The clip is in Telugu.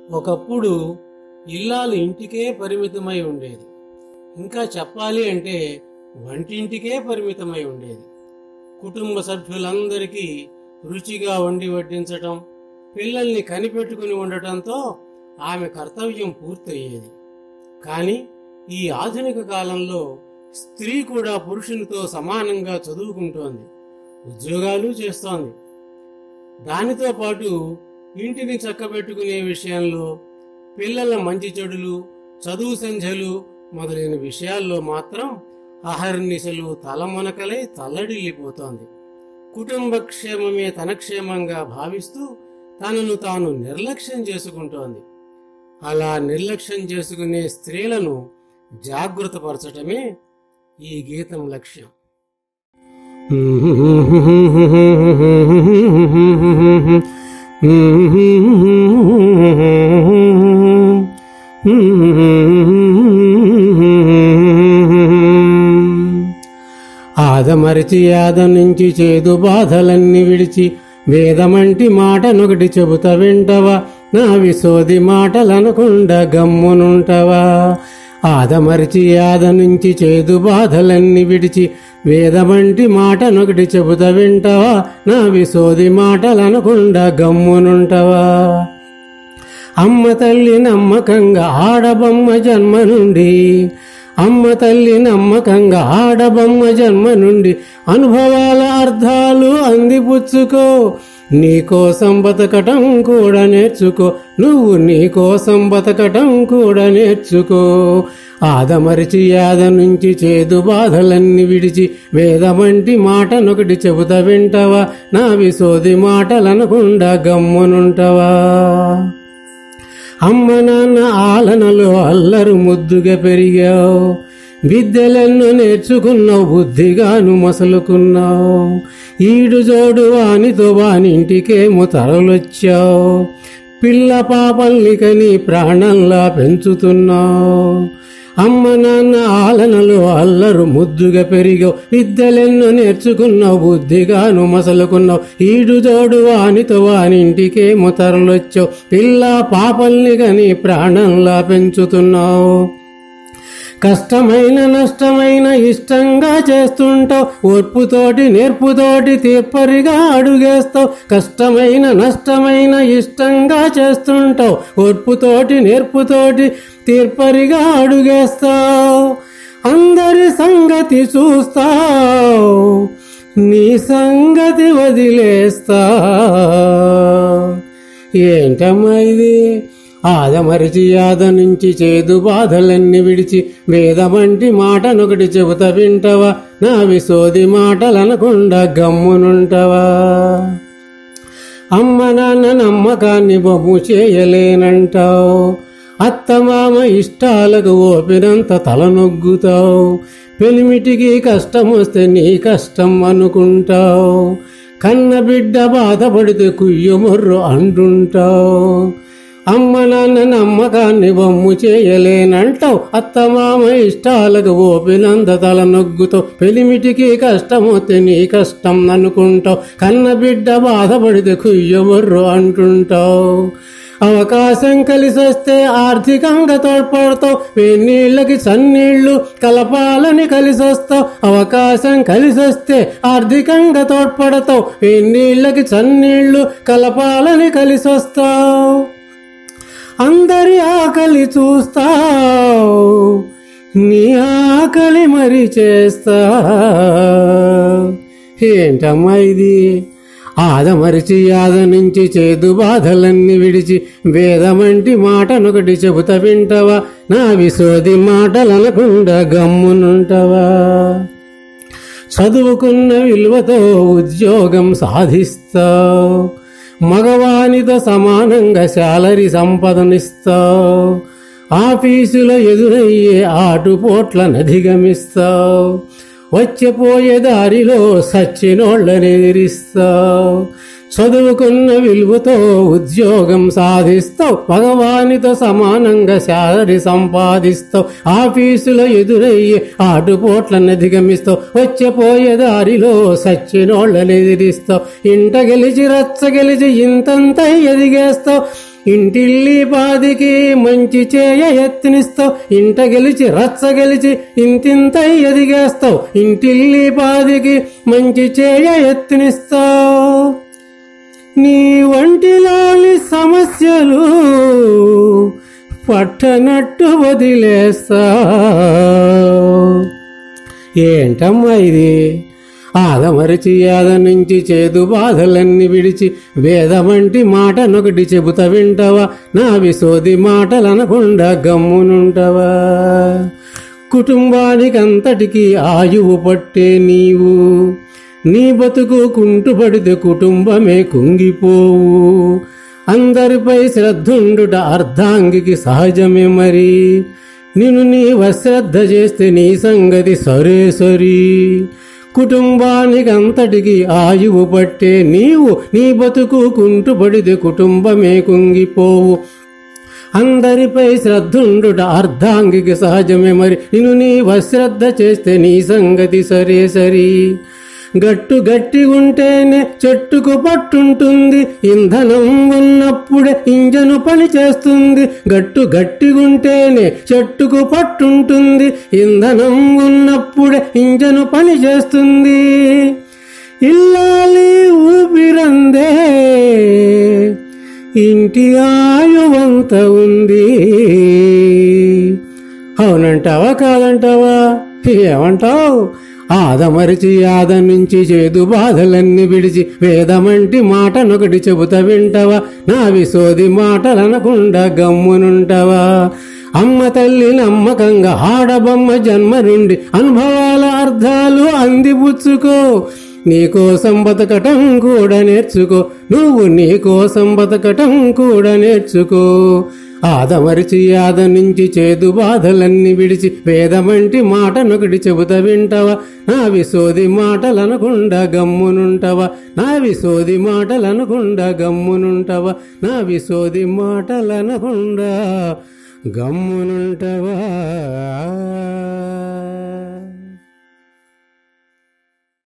ఒకప్పుడు ఇల్లాలు ఇంటికే పరిమితమై ఉండేది ఇంకా చెప్పాలి అంటే వంటింటికే పరిమితమై ఉండేది కుటుంబ సభ్యులందరికీ రుచిగా వండి వడ్డించటం పిల్లల్ని కనిపెట్టుకుని ఉండటంతో ఆమె కర్తవ్యం పూర్తయ్యేది కానీ ఈ ఆధునిక కాలంలో స్త్రీ కూడా పురుషునితో సమానంగా చదువుకుంటోంది ఉద్యోగాలు చేస్తోంది దానితో పాటు ఇంటిని చక్కబెట్టుకునే విషయంలో పిల్లల మంచి చెడులు చదువు సంధ్యలు మొదలైన విషయాల్లో మాత్రం అహర్నిశలు తలమునకలై తల్లడిల్లిపోతోంది కుటుంబ క్షేమమే తన క్షేమంగా భావిస్తూ తనను తాను నిర్లక్ష్యం చేసుకుంటోంది అలా నిర్లక్ష్యం చేసుకునే స్త్రీలను జాగృతపరచటమే ఈ గీతం లక్ష్యం ఆదమరిచి ఆద నుంచి చేదు బాధలన్నీ విడిచి వేదమంటి మాటనొకటి చెబుత వింటవా నా విసోది మాటలనకుండా గమ్మునుంటవా ఆదమరిచి ఆద నుంచి చేదు బాధలన్నీ విడిచి వేదమంటి మాటనొకటి చెబుత వింటవా నా విసోది మాటలనకుండా గమ్మునుంటవా అమ్మ తల్లి నమ్మకంగా ఆడబొమ్మ జన్మ నుండి అమ్మ తల్లి నమ్మకంగా ఆడబొమ్మ జన్మ నుండి అనుభవాల అర్థాలు అందిపుచ్చుకో నీకోసం బతకటం కూడా నేర్చుకో నువ్వు నీకోసం బతకటం కూడా నేర్చుకో ఆదమరిచి యాద నుంచి చేదు బాధలన్నీ విడిచి వేదమంటి మాటనొకటి చెబుత వింటవా నా విసోది మాటలనకుండా గమ్మునుంటవా అమ్మ నాన్న ఆలనలో అల్లరు ముద్దుగా పెరిగావు విద్యలెన్నో నేర్చుకున్నావు బుద్ధిగాను మసలుకున్నావు ఈడు జోడు వానితో వానింటికేమో తరలొచ్చావు పిల్ల పాపల్ని కని ప్రాణంలా పెంచుతున్నావు అమ్మ నాన్న ఆలనలో అల్లరు ముద్దుగా పెరిగావు విద్యలెన్నో నేర్చుకున్నావు బుద్ధిగాను మసలుకున్నావు ఈడు జోడు వానితో వానింటికేమో తరలొచ్చావు పిల్ల పాపల్ని కని ప్రాణంలా పెంచుతున్నావు కష్టమైన నష్టమైన ఇష్టంగా చేస్తుంటావు ఓర్పుతోటి నేర్పుతోటి తీర్పరిగా అడుగేస్తావు కష్టమైన నష్టమైన ఇష్టంగా చేస్తుంటావు ఓర్పుతోటి నేర్పుతోటి తీర్పరిగా అడుగేస్తావు అందరి సంగతి చూస్తావు నీ సంగతి వదిలేస్తావు ఏంటమ్మా ఇది ఆదమరిచి యాద నుంచి చేదు బాధలన్నీ విడిచి వేదమంటి మాటనొకటి చెబుత వింటవా నా విసోది మాటలనకుండా గమ్మునుంటవా అమ్మ నాన్న నమ్మకాన్ని బొమ్ము చేయలేనంటావు అత్తమామ ఇష్టాలకు ఓపినంత తలనొగ్గుతావు పెనిమిటికి కష్టం వస్తే నీ కష్టం అనుకుంటావు కన్న బిడ్డ బాధపడితే కుయ్యమొర్రు అంటుంటావు అమ్మ నాన్న నమ్మకాన్ని బొమ్ము చేయలేనంటావు అత్తమామ ఇష్టాలకు ఓపినంత తల నొగ్గుతావు పెలిమిటికి కష్టమొస్తే నీ కష్టం అనుకుంటావు కన్న బిడ్డ బాధపడితే కుయ్యమొర్రు అంటుంటావు అవకాశం కలిసి వస్తే ఆర్థికంగా తోడ్పడతావు వెన్నీళ్ళకి సన్నీళ్లు కలపాలని కలిసి వస్తావు అవకాశం కలిసి వస్తే ఆర్థికంగా తోడ్పడతావు వెన్నీళ్ళకి సన్నీళ్లు కలపాలని కలిసి వస్తావు అందరి ఆకలి చూస్తావు నీ ఆకలి మరి చేస్తా ఏంటమ్మా ఇది ఆదమరిచి ఆద నుంచి చేదు బాధలన్నీ విడిచి వేదమంటి మాటనొకటి చెబుత వింటవా నా విసోది మాటలనకుండా గమ్మునుంటవా చదువుకున్న విలువతో ఉద్యోగం సాధిస్తావు మగవానితో సమానంగా శాలరీ సంపదనిస్తావు ఆఫీసులో ఎదురయ్యే ఆటుపోట్లను అధిగమిస్తావు వచ్చపోయే దారిలో సచ్చినోళ్ళని ఎదిరిస్తావు చదువుకున్న విలువతో ఉద్యోగం సాధిస్తావు భగవానితో సమానంగా శాలరీ సంపాదిస్తావు ఆఫీసులో ఎదురయ్యే ఆటుపోట్లను అధిగమిస్తావు వచ్చపోయే దారిలో సచ్చినోళ్ళని ఎదిరిస్తావు ఇంట గెలిచి రచ్చ గెలిచి ఇంతంత ఎదిగేస్తావు ఇంటిల్లి బాదికి మంచి చేయ ఎత్తినిస్తావు ఇంట గెలిచి రచ్చ గెలిచి ఇంతింతై ఎదిగేస్తావు ఇంటిల్లి బాదికి మంచి చేయ ఎత్తినిస్తావు నీ వంటిలోని సమస్యలు పట్టనట్టు వదిలేస్తా ఏంటమ్మా ఇది ఆదమరిచి యాద నుంచి చేదు బాధలన్నీ విడిచి వేదమంటి మాటనొకటి చెబుత వింటవా నా విసోది మాటలనకుండా గమ్మునుంటవా కుటుంబానికంతటికి ఆయువు పట్టే నీవు నీ బతుకు కుంటుపడితే కుటుంబమే కుంగిపోవు అందరిపై శ్రద్ధుండుట అర్ధాంగికి సహజమే మరి నిన్ను నీ అశ్రద్ధ చేస్తే నీ సంగతి సరే సరి కుటుంబానికి అంతటికి ఆయువు పట్టే నీవు నీ బతుకు కుంటుపడితే కుటుంబమే కుంగిపోవు అందరిపై శ్రద్ధుండుట అర్ధాంగికి సహజమే మరి నిన్ను నీ అశ్రద్ధ చేస్తే నీ సంగతి సరే సరి గట్టు గట్టి ఉంటేనే చెట్టుకు పట్టుంటుంది ఇంధనం ఉన్నప్పుడే ఇంజను పని చేస్తుంది గట్టు గట్టిగుంటేనే చెట్టుకు పట్టుంటుంది ఇంధనం ఉన్నప్పుడే ఇంజను పని చేస్తుంది ఇల్లాలి ఊపిరందే ఇంటి ఆయువంత ఉంది అవునంటావా కాదంటావా ఏమంటావు ఆదమరిచి ఆద నుంచి చేదు బాధలన్నీ విడిచి వేదమంటి మాటనొకటి చెబుతా వింటవా నా విసోది మాటలనకుండా గమ్మునుంటవా అమ్మ తల్లి నమ్మకంగా ఆడబొమ్మ జన్మ నుండి అనుభవాల అర్థాలు అందిపుచ్చుకో నీకోసం బతకటం కూడా నేర్చుకో నువ్వు నీకోసం బతకటం కూడా నేర్చుకో ఆదమరిచి ఆద నుంచి చేదు బాధలన్నీ విడిచి వేదమంటి మాటనొకటి చెబుతా వింటవా నా విసోది మాటలనకుండా గమ్మునుంటవా నా విసోది మాటలనకుండా గమ్మునుంటవా నా విసోది మాటలనకుండా గమ్మునుంటవా